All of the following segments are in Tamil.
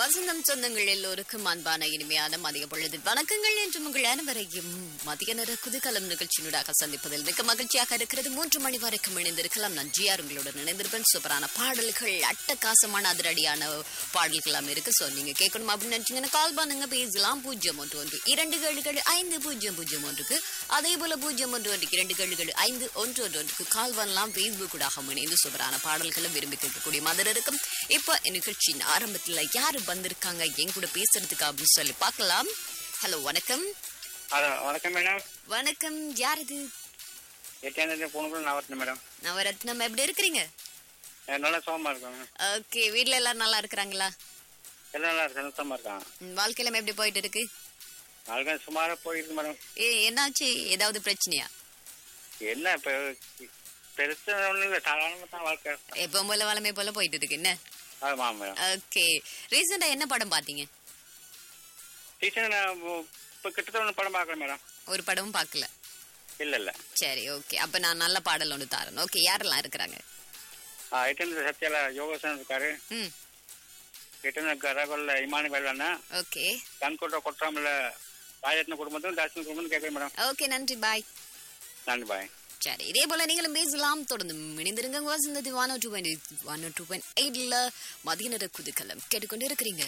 வசந்தம் சொந்தங்கள் எல்லோருக்கும் அன்பான இனிமையான மதிய பொழுது வணக்கங்கள் என்று உங்கள் அனைவரையும் மதிய நேர குதூகலம் நிகழ்ச்சியினூடாக சந்திப்பதில் மிக மகிழ்ச்சியாக இருக்கிறது மூன்று மணி வரைக்கும் இணைந்திருக்கலாம் நான் ஜிஆர் உங்களுடன் இணைந்திருப்பேன் சூப்பரான பாடல்கள் அட்டகாசமான அதிரடியான பாடல்களாம் இருக்கு ஸோ நீங்க கேட்கணும் அப்படின்னு நினைச்சீங்கன்னா கால் பண்ணுங்க பேசலாம் பூஜ்ஜியம் ஒன்று ஒன்று இரண்டு கேள்விகள் ஐந்து பூஜ்ஜியம் பூஜ்ஜியம் ஒன்றுக்கு அதே போல பூஜ்ஜியம் ஒன்று ஒன்றுக்கு இரண்டு கேள்விகள் ஐந்து ஒன்று ஒன்று ஒன்றுக்கு கால் பண்ணலாம் ஃபேஸ்புக் கூடாக இணைந்து சூப்பரான பாடல்களை விரும்பி கேட்கக்கூடிய மாதிரி இருக்கும் இப்போ நிகழ்ச்சியின் ஆரம்பத்துல யாரு வந்திருக்காங்க என் கூட பேசுறதுக்கு அப்படின்னு சொல்லி பார்க்கலாம் ஹலோ வணக்கம் ஹலோ வணக்கம் மேடம் வணக்கம் யார் இது எட்டாந்தேதி பொண்ணுக்குள்ள நவரத்னம் மேடம் நவரத்னம் எப்படி இருக்கிறீங்க அஹ் நல்லா சுகமா இருக்காங்க ஓகே வீட்ல எல்லாரும் நல்லா இருக்கிறாங்களா எல்லாம் நல்லா இருக்கு சுத்தமா இருக்காங்க ம், வாழ்க்கையில எப்படி போயிட்டு இருக்கு நாளைக்கு சுமாரா போயிருக்கு மேடம் ஏ என்னாச்சு ஏதாவது பிரச்சனையா என்ன இப்ப பெருசா ஒண்ணும் இல்லை சாதாரணமா தான் வாழ்க்கை எப்போ போல வளமை போல போயிட்டு இருக்கு என்ன ஆமா மேடம் ஓகே ரீசெண்டா என்ன படம் பாத்தீங்க டீச்சர் நான் இப்போ கிட்டத்தட்ட ஒன்று படம் பார்க்கல மேடம் ஒரு படமும் பார்க்கல இல்ல இல்ல சரி ஓகே அப்ப நான் நல்ல பாடல் ஒன்று தரேன் ஓகே யாரெல்லாம் இருக்கிறாங்க எட்டாந்தேதி சத்யால யோகாசன் இருக்காரு ம் எட்டாந்தேதி கரகொல்ல இமானி வேலண்ணா ஓகே கண்கோட்டை கொட்டாமல ராஜரத்ன குடும்பத்தும் தாசின குடும்பத்தும் கேட்குறேன் மேடம் ஓகே நன்றி பாய் நன்றி பாய் சரி இதே போல நீங்களும் பேசலாம் தொடர்ந்து இணைந்திருங்க வசந்தது one two point one two point எயிட்ல மதிய நேர குதுக்கலம் கேட்டுக்கொண்டு இருக்கிறீங்க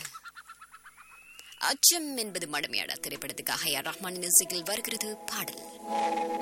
அச்சம் என்பது மடமையாட திரைப்படத்துக்காக யார் ரஹ்மானின் இசையில் வருகிறது பாடல்